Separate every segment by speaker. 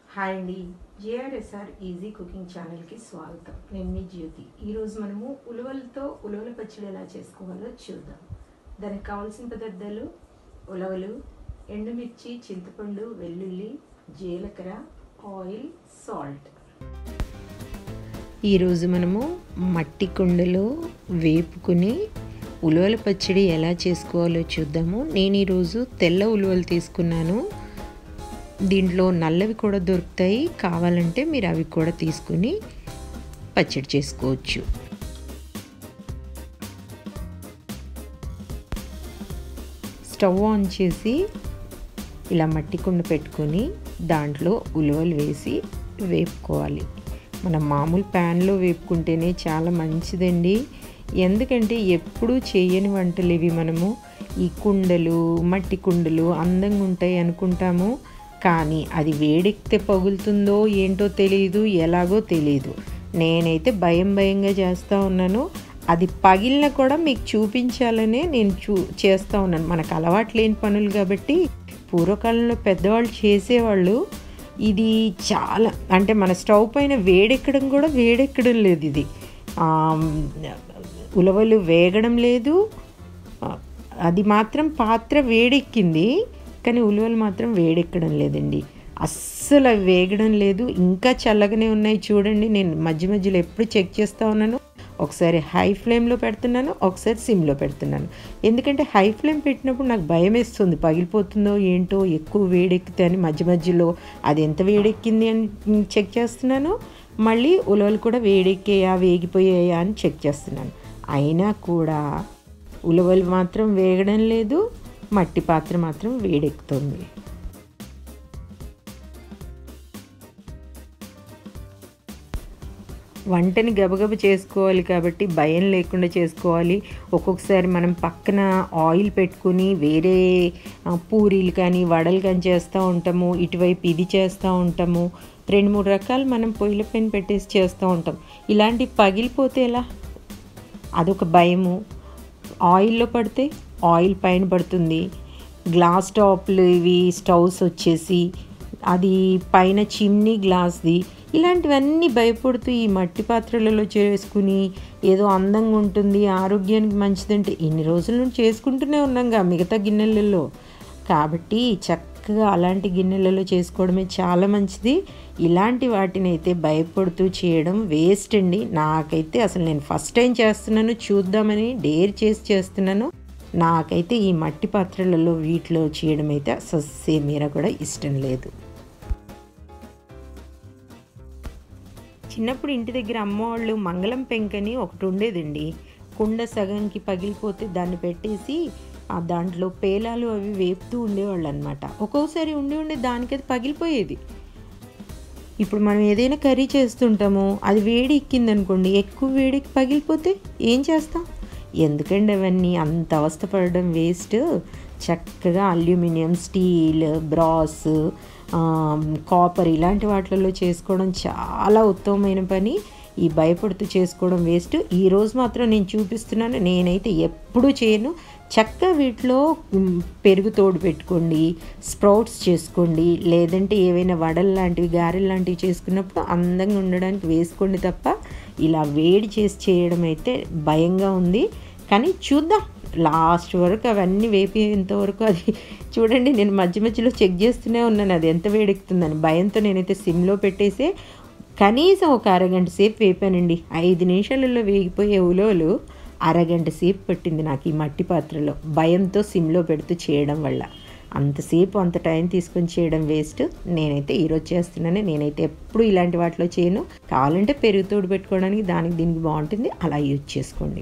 Speaker 1: hi అండి జేఆర్ఎస్ఆర్ easy cooking ఛానల్కి స్వాగతం నేను మీ జ్యోతి ఈరోజు మనము ఉలవలతో ఉలవల పచ్చడి ఎలా చేసుకోవాలో చూద్దాం దానికి కావాల్సిన పదార్థాలు ఉలవలు ఎండుమిర్చి చింతపండు వెల్లుల్లి జీలకర్ర ఆయిల్ సాల్ట్ ఈరోజు మనము మట్టి కుండలో వేపుకుని ఉలవల పచ్చడి ఎలా చేసుకోవాలో చూద్దాము నేను ఈరోజు తెల్ల ఉలవలు తీసుకున్నాను దీంట్లో నల్లవి కూడా దొరుకుతాయి కావాలంటే మీరు అవి కూడా తీసుకుని పచ్చడి చేసుకోవచ్చు స్టవ్ ఆన్ చేసి ఇలా మట్టి కుండ పెట్టుకొని దాంట్లో ఉలవలు వేసి వేపుకోవాలి మనం మామూలు ప్యాన్లో వేపుకుంటేనే చాలా మంచిదండి ఎందుకంటే ఎప్పుడూ చేయని వంటలు ఇవి మనము ఈ కుండలు మట్టి కుండలు అందంగా ఉంటాయి అనుకుంటాము కానీ అది వేడెక్కితే పగులుతుందో ఏంటో తెలియదు ఎలాగో తెలియదు నేనైతే భయం భయంగా చేస్తూ ఉన్నాను అది పగిలిన కూడా మీకు చూపించాలనే నేను చూ చేస్తూ ఉన్నాను మనకు అలవాటు లేని పనులు కాబట్టి పూర్వకాలంలో పెద్దవాళ్ళు చేసేవాళ్ళు ఇది చాలా అంటే మన స్టవ్ పైన వేడెక్కడం కూడా వేడెక్కడం లేదు ఇది ఉలవలు వేగడం లేదు అది మాత్రం పాత్ర వేడెక్కింది కానీ ఉలవలు మాత్రం వేడెక్కడం లేదండి అస్సలు అవి వేగడం లేదు ఇంకా చల్లగానే ఉన్నాయి చూడండి నేను మధ్య మధ్యలో ఎప్పుడు చెక్ చేస్తూ ఉన్నాను ఒకసారి హై ఫ్లేమ్లో పెడుతున్నాను ఒకసారి సిమ్లో పెడుతున్నాను ఎందుకంటే హై ఫ్లేమ్ పెట్టినప్పుడు నాకు భయం వేస్తుంది పగిలిపోతుందో ఏంటో ఎక్కువ వేడెక్కితే అని మధ్య మధ్యలో అది ఎంత వేడెక్కింది అని చెక్ చేస్తున్నాను మళ్ళీ ఉలవలు కూడా వేడెక్కాయా వేగిపోయాయా అని చెక్ చేస్తున్నాను అయినా కూడా ఉలవలు మాత్రం వేగడం లేదు మట్టి పాత్ర మాత్రం వేడెక్కుతుంది వంటని గబగబ చేసుకోవాలి కాబట్టి భయం లేకుండా చేసుకోవాలి ఒక్కొక్కసారి మనం పక్కన ఆయిల్ పెట్టుకుని వేరే పూరీలు కానీ వడలు కానీ చేస్తూ ఉంటాము ఇటువైపు ఇది చేస్తూ ఉంటాము రెండు మూడు రకాలు మనం పొయ్యిల పైన పెట్టేసి చేస్తూ ఉంటాం ఇలాంటి పగిలిపోతే ఎలా అదొక భయము ఆయిల్లో పడితే ఆయిల్ పైన పడుతుంది గ్లాస్ టాప్లు ఇవి స్టవ్స్ వచ్చేసి అది పైన చిమ్నీ గ్లాస్ది ఇలాంటివన్నీ భయపడుతూ ఈ మట్టి పాత్రలలో చేసుకుని ఏదో అందంగా ఉంటుంది ఆరోగ్యానికి మంచిదంటే ఇన్ని రోజుల నుంచి చేసుకుంటూనే ఉన్నాంగా మిగతా గిన్నెలలో కాబట్టి చక్కగా అలాంటి గిన్నెలలో చేసుకోవడమే చాలా మంచిది ఇలాంటి వాటిని అయితే భయపడుతూ చేయడం వేస్ట్ అండి నాకైతే అసలు నేను ఫస్ట్ టైం చేస్తున్నాను చూద్దామని డేర్ చేసి చేస్తున్నాను నాకైతే ఈ మట్టి పాత్రలలో వీటిలో చేయడం అయితే సస్సేమీర కూడా ఇష్టం లేదు చిన్నప్పుడు ఇంటి దగ్గర అమ్మవాళ్ళు మంగళం పెంకని ఒకటి ఉండేదండి కుండ సగంకి పగిలిపోతే దాన్ని పెట్టేసి దాంట్లో పేలాలు అవి వేపుతూ ఉండేవాళ్ళు అనమాట ఒక్కొక్కసారి ఉండి ఉండి దానికి అది పగిలిపోయేది ఇప్పుడు మనం ఏదైనా కర్రీ చేస్తుంటాము అది వేడి ఎక్కింది అనుకోండి ఎక్కువ వేడికి పగిలిపోతే ఏం చేస్తాం ఎందుకండి అవన్నీ అంత అవస్థపడడం వేస్ట్ చక్కగా అల్యూమినియం స్టీల్ బ్రాస్ కాపర్ ఇలాంటి వాటిలలో చేసుకోవడం చాలా ఉత్తమమైన పని ఈ భయపడుతూ చేసుకోవడం వేస్ట్ ఈరోజు మాత్రం నేను చూపిస్తున్నాను నేనైతే ఎప్పుడూ చేయను చక్కగా వీటిలో పెరుగు తోడు పెట్టుకోండి స్ప్రౌట్స్ చేసుకోండి లేదంటే ఏవైనా వడలు లాంటివి గారెలు లాంటివి చేసుకున్నప్పుడు అందంగా ఉండడానికి వేసుకోండి తప్ప ఇలా వేడి చేసి చేయడం అయితే భయంగా ఉంది కానీ చూద్దాం లాస్ట్ వరకు అవన్నీ వేపేంత వరకు అది చూడండి నేను మధ్య మధ్యలో చెక్ చేస్తూనే ఉన్నాను అది ఎంత వేడెక్కుతుందని భయంతో నేనైతే సిమ్లో పెట్టేసే కనీసం ఒక అరగంట సేపు వేపానండి ఐదు నిమిషాలలో వేగిపోయే ఉలవలు అరగంట సేపు పట్టింది నాకు ఈ మట్టి పాత్రలో భయంతో సిమ్లో పెడుతూ చేయడం వల్ల అంతసేపు అంత టైం తీసుకొని చేయడం వేస్ట్ నేనైతే ఈరోజు చేస్తున్నాను నేనైతే ఎప్పుడు ఇలాంటి వాటిలో చేయను కావాలంటే పెరుగు తోడు పెట్టుకోవడానికి దానికి దీనికి బాగుంటుంది అలా యూజ్ చేసుకోండి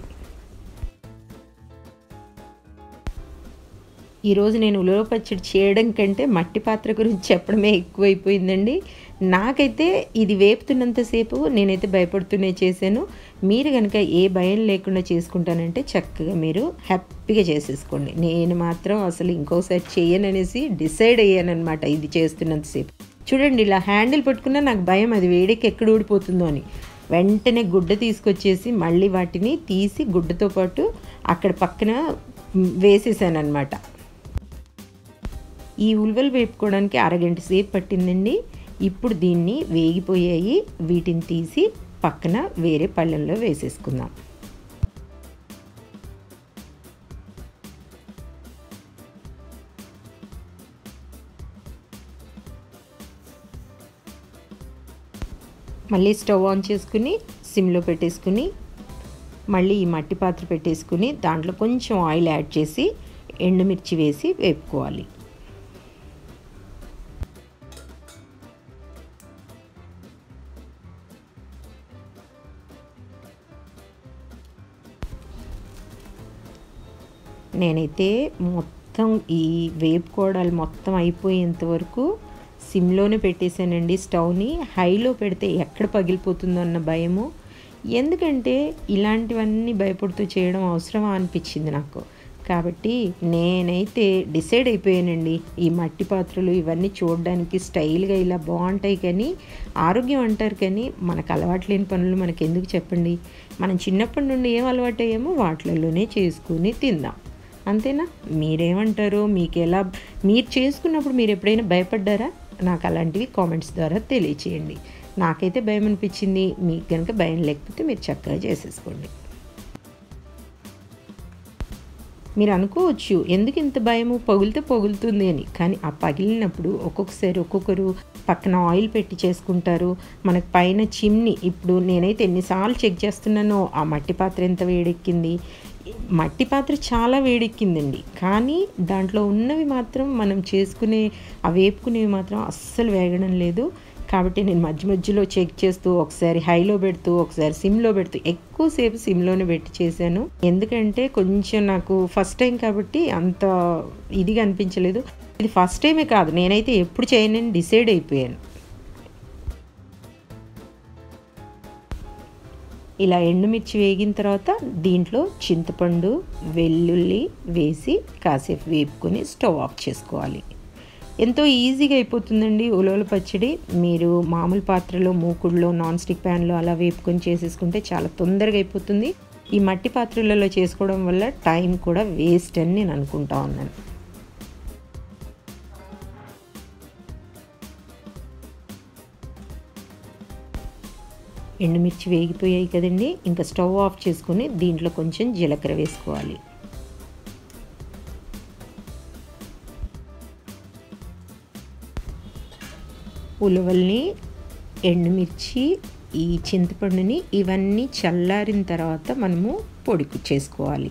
Speaker 1: ఈరోజు నేను ఉలవ పచ్చడి చేయడం కంటే మట్టి పాత్ర గురించి చెప్పడమే ఎక్కువైపోయిందండి నాకైతే ఇది వేపుతున్నంతసేపు నేనైతే భయపడుతూనే చేశాను మీరు కనుక ఏ భయం లేకుండా చేసుకుంటానంటే చక్కగా మీరు హ్యాపీగా చేసేసుకోండి నేను మాత్రం అసలు ఇంకోసారి చేయననేసి డిసైడ్ అయ్యానమాట ఇది చేస్తున్నంతసేపు చూడండి ఇలా హ్యాండిల్ పట్టుకున్నా నాకు భయం అది వేడికి ఎక్కడ ఊడిపోతుందో అని వెంటనే గుడ్డ తీసుకొచ్చేసి మళ్ళీ వాటిని తీసి గుడ్డతో పాటు అక్కడ పక్కన వేసేసాను అనమాట ఈ ఉల్వలు వేపుకోవడానికి అరగంట సేపు పట్టిందండి ఇప్పుడు దీన్ని వేగిపోయాయి వీటిని తీసి పక్కన వేరే పళ్ళెంలో వేసేసుకుందాం మళ్ళీ స్టవ్ ఆన్ చేసుకుని సిమ్లో పెట్టేసుకుని మళ్ళీ ఈ మట్టి పాత్ర పెట్టేసుకుని దాంట్లో కొంచెం ఆయిల్ యాడ్ చేసి ఎండుమిర్చి వేసి వేపుకోవాలి నేనైతే మొత్తం ఈ వేపుకోవడాలు మొత్తం అయిపోయేంత వరకు సిమ్లోనే పెట్టేశానండి స్టవ్ని హైలో పెడితే ఎక్కడ పగిలిపోతుందో అన్న భయము ఎందుకంటే ఇలాంటివన్నీ భయపడుతూ చేయడం అవసరమా అనిపించింది నాకు కాబట్టి నేనైతే డిసైడ్ అయిపోయానండి ఈ మట్టి పాత్రలు ఇవన్నీ చూడడానికి స్టైల్గా ఇలా బాగుంటాయి కానీ ఆరోగ్యం అంటారు కానీ మనకు అలవాటు లేని పనులు మనకు ఎందుకు చెప్పండి మనం చిన్నప్పటి నుండి ఏం అలవాటు అయ్యామో వాటిలలోనే చేసుకుని తిందాం అంతేనా మీరేమంటారో మీకు ఎలా మీరు చేసుకున్నప్పుడు మీరు ఎప్పుడైనా భయపడ్డారా నాకు అలాంటివి కామెంట్స్ ద్వారా తెలియచేయండి నాకైతే భయం అనిపించింది మీకు కనుక భయం లేకపోతే మీరు చక్కగా చేసేసుకోండి మీరు అనుకోవచ్చు ఎందుకు ఇంత భయము పగులితే పగులుతుంది అని కానీ ఆ పగిలినప్పుడు ఒక్కొక్కసారి ఒక్కొక్కరు పక్కన ఆయిల్ పెట్టి చేసుకుంటారు మనకు పైన చిమ్ని ఇప్పుడు నేనైతే ఎన్నిసార్లు చెక్ చేస్తున్నానో ఆ మట్టి పాత్ర ఎంత వేడెక్కింది మట్టి పాత్ర చాలా వేడెక్కిందండి కానీ దాంట్లో ఉన్నవి మాత్రం మనం చేసుకునే ఆ వేపుకునేవి మాత్రం అస్సలు వేగడం లేదు కాబట్టి నేను మధ్య మధ్యలో చెక్ చేస్తూ ఒకసారి హైలో పెడుతూ ఒకసారి సిమ్లో పెడుతూ ఎక్కువసేపు సిమ్లోనే పెట్టి చేశాను ఎందుకంటే కొంచెం నాకు ఫస్ట్ టైం కాబట్టి అంత ఇదిగా అనిపించలేదు ఇది ఫస్ట్ టైమే కాదు నేనైతే ఎప్పుడు చేయనని డిసైడ్ అయిపోయాను ఇలా ఎండుమిర్చి వేగిన తర్వాత దీంట్లో చింతపండు వెల్లుల్లి వేసి కాసేపు వేపుకొని స్టవ్ ఆఫ్ చేసుకోవాలి ఎంతో ఈజీగా అయిపోతుందండి ఉలవల పచ్చడి మీరు మామూలు పాత్రలో మూకుడులో నాన్ స్టిక్ ప్యాన్లో అలా వేపుకొని చేసేసుకుంటే చాలా తొందరగా అయిపోతుంది ఈ మట్టి పాత్రలలో చేసుకోవడం వల్ల టైం కూడా వేస్ట్ అని నేను అనుకుంటా ఉన్నాను ఎండుమిర్చి వేగిపోయాయి కదండి ఇంకా స్టవ్ ఆఫ్ చేసుకుని దీంట్లో కొంచెం జీలకర్ర వేసుకోవాలి ఉలవల్ని ఎండుమిర్చి ఈ చింతపండుని ఇవన్నీ చల్లారిన తర్వాత మనము పొడి చేసుకోవాలి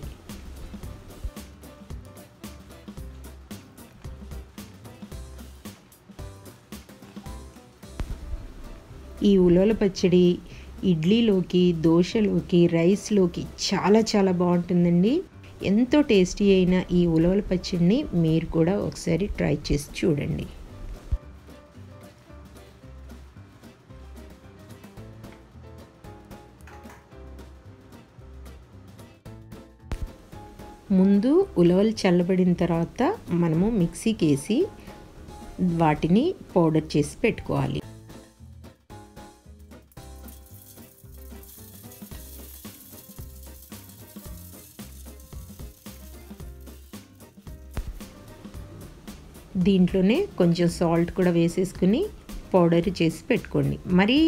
Speaker 1: ఈ ఉలవల పచ్చడి ఇడ్లీలోకి దోశలోకి రైస్లోకి చాలా చాలా బాగుంటుందండి ఎంతో టేస్టీ అయిన ఈ ఉలవల పచ్చడిని మీరు కూడా ఒకసారి ట్రై చేసి చూడండి ముందు ఉలవలు చల్లబడిన తర్వాత మనము మిక్సీకి వేసి వాటిని పౌడర్ చేసి పెట్టుకోవాలి దీంట్లోనే కొంచెం సాల్ట్ కూడా వేసేసుకుని పౌడర్ చేసి పెట్టుకోండి మరీ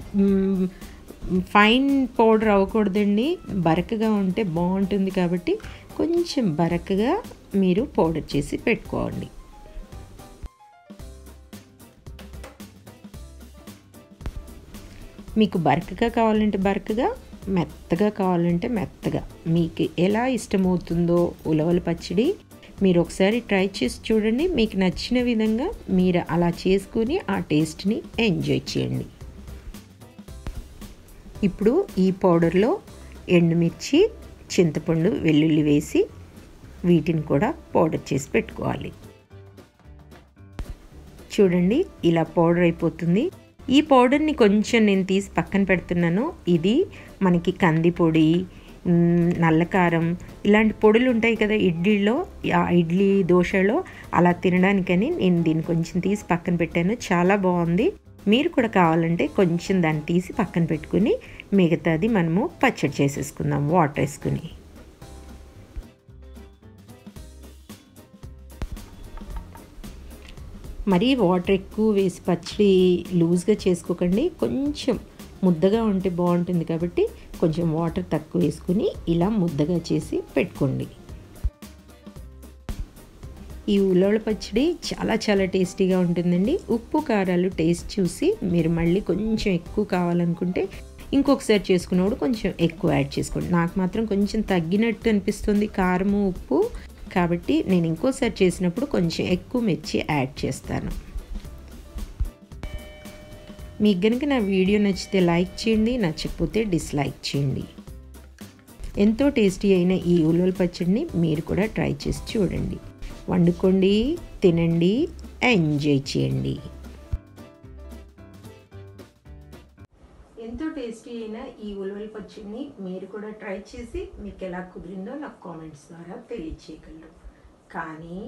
Speaker 1: ఫైన్ పౌడర్ అవ్వకూడదండి బరకగా ఉంటే బాగుంటుంది కాబట్టి కొంచెం బరకగా మీరు పౌడర్ చేసి పెట్టుకోండి మీకు బరకగా కావాలంటే బరకగా మెత్తగా కావాలంటే మెత్తగా మీకు ఎలా ఇష్టమవుతుందో ఉలవల పచ్చడి మీరు ఒకసారి ట్రై చేసి చూడండి మీకు నచ్చిన విధంగా మీరు అలా చేసుకుని ఆ టేస్ట్ని ఎంజాయ్ చేయండి ఇప్పుడు ఈ పౌడర్లో ఎండుమిర్చి చింతపండు వెల్లుల్లి వేసి వీటిని కూడా పౌడర్ చేసి పెట్టుకోవాలి చూడండి ఇలా పౌడర్ అయిపోతుంది ఈ పౌడర్ని కొంచెం నేను తీసి పక్కన పెడుతున్నాను ఇది మనకి కంది పొడి నల్లకారం ఇలాంటి పొడులు ఉంటాయి కదా ఇడ్లీలో ఆ ఇడ్లీ దోశలో అలా తినడానికని నేను దీన్ని కొంచెం తీసి పక్కన పెట్టాను చాలా బాగుంది మీరు కూడా కావాలంటే కొంచెం దాన్ని తీసి పక్కన పెట్టుకుని మిగతాది మనము పచ్చడి చేసేసుకుందాం వాటర్ వేసుకుని మరీ వాటర్ ఎక్కువ వేసి పచ్చడి లూజ్గా చేసుకోకండి కొంచెం ముద్దగా ఉంటే బాగుంటుంది కాబట్టి కొంచెం వాటర్ తక్కువ వేసుకుని ఇలా ముద్దగా చేసి పెట్టుకోండి ఈ ఉల్లోళ్ళ పచ్చడి చాలా చాలా టేస్టీగా ఉంటుందండి ఉప్పు కారాలు టేస్ట్ చూసి మీరు మళ్ళీ కొంచెం ఎక్కువ కావాలనుకుంటే ఇంకొకసారి చేసుకున్నప్పుడు కొంచెం ఎక్కువ యాడ్ చేసుకోండి నాకు మాత్రం కొంచెం తగ్గినట్టు అనిపిస్తుంది కారము ఉప్పు కాబట్టి నేను ఇంకోసారి చేసినప్పుడు కొంచెం ఎక్కువ మిర్చి యాడ్ చేస్తాను మీకు కనుక నా వీడియో నచ్చితే లైక్ చేయండి నచ్చకపోతే డిస్లైక్ చేయండి ఎంతో టేస్టీ అయిన ఈ ఉల్లుల పచ్చడిని మీరు కూడా ట్రై చేసి చూడండి వండుకోండి తినండి ఎంజాయ్ చేయండి ఎంతో టేస్టీ అయిన ఈ ఉలవల పచ్చడిని మీరు కూడా ట్రై చేసి మీకు ఎలా కుదిరిందో నాకు కామెంట్స్ ద్వారా తెలియచేయగలరు కానీ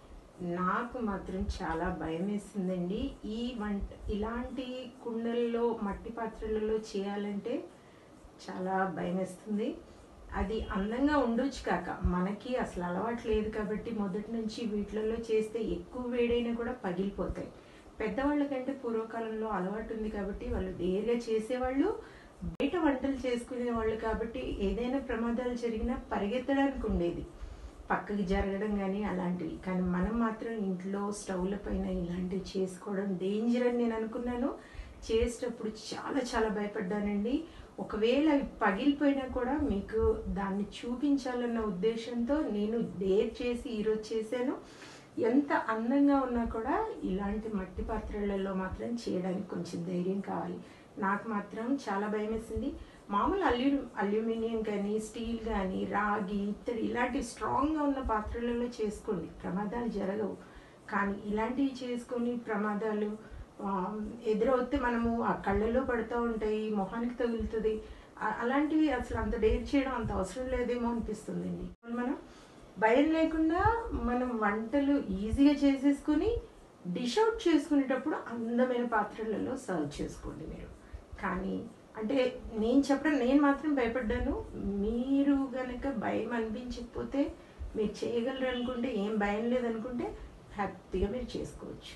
Speaker 1: నాకు మాత్రం చాలా భయం వేసిందండి ఈ వంట ఇలాంటి కుండల్లో మట్టి పాత్రలలో చేయాలంటే చాలా భయం వేస్తుంది అది అందంగా ఉండొచ్చు కాక మనకి అసలు అలవాటు లేదు కాబట్టి మొదటి నుంచి వీటిలలో చేస్తే ఎక్కువ వేడైనా కూడా పగిలిపోతాయి పెద్దవాళ్ళ కంటే పూర్వకాలంలో అలవాటు ఉంది కాబట్టి వాళ్ళు వేరుగా చేసేవాళ్ళు బయట వంటలు చేసుకునే వాళ్ళు కాబట్టి ఏదైనా ప్రమాదాలు జరిగినా పరిగెత్తడానికి ఉండేది పక్కకి జరగడం కానీ అలాంటివి కానీ మనం మాత్రం ఇంట్లో స్టవ్ల పైన ఇలాంటివి చేసుకోవడం డేంజర్ అని నేను అనుకున్నాను చేసేటప్పుడు చాలా చాలా భయపడ్డానండి ఒకవేళ అవి పగిలిపోయినా కూడా మీకు దాన్ని చూపించాలన్న ఉద్దేశంతో నేను డేర్ చేసి ఈరోజు చేశాను ఎంత అందంగా ఉన్నా కూడా ఇలాంటి మట్టి పాత్రలలో మాత్రం చేయడానికి కొంచెం ధైర్యం కావాలి నాకు మాత్రం చాలా భయం వేసింది మామూలు అల్యూ అల్యూమినియం కానీ స్టీల్ కానీ రాగి ఇత్తడి ఇలాంటి స్ట్రాంగ్గా ఉన్న పాత్రలలో చేసుకోండి ప్రమాదాలు జరగవు కానీ ఇలాంటివి చేసుకొని ప్రమాదాలు ఎదురవుతే మనము ఆ కళ్ళల్లో పడుతూ ఉంటాయి మొహానికి తగులుతుంది అలాంటివి అసలు అంత డేర్ చేయడం అంత అవసరం లేదేమో అనిపిస్తుందండి మనం భయం లేకుండా మనం వంటలు ఈజీగా చేసేసుకొని డిష్ అవుట్ చేసుకునేటప్పుడు అందమైన పాత్రలలో సర్వ్ చేసుకోండి మీరు కానీ అంటే నేను చెప్పడం నేను మాత్రం భయపడ్డాను మీరు గనక భయం అనిపించకపోతే మీరు చేయగలరు అనుకుంటే ఏం భయం లేదనుకుంటే హ్యాపీగా మీరు చేసుకోవచ్చు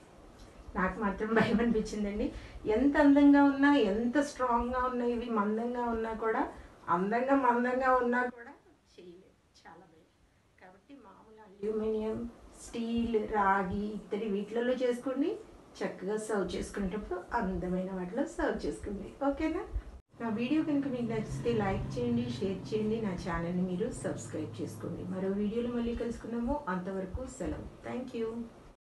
Speaker 1: నాకు మాత్రం భయం అనిపించిందండి ఎంత అందంగా ఉన్నా ఎంత స్ట్రాంగ్గా ఉన్నా ఇవి మందంగా ఉన్నా కూడా అందంగా మందంగా ఉన్నా కూడా చేయలేదు చాలా భయం కాబట్టి మామూలు అల్యూమినియం స్టీల్ రాగి ఇత్తడి వీటిలలో చేసుకోండి చక్కగా సర్వ్ చేసుకునేటప్పుడు అందమైన వాటిలో సర్వ్ చేసుకోండి ఓకేనా నా వీడియో కనుక మీకు నచ్చితే లైక్ చేయండి షేర్ చేయండి నా ఛానల్ని మీరు సబ్స్క్రైబ్ చేసుకోండి మరో వీడియోలో మళ్ళీ కలుసుకుందాము అంతవరకు సెలవు థ్యాంక్ యూ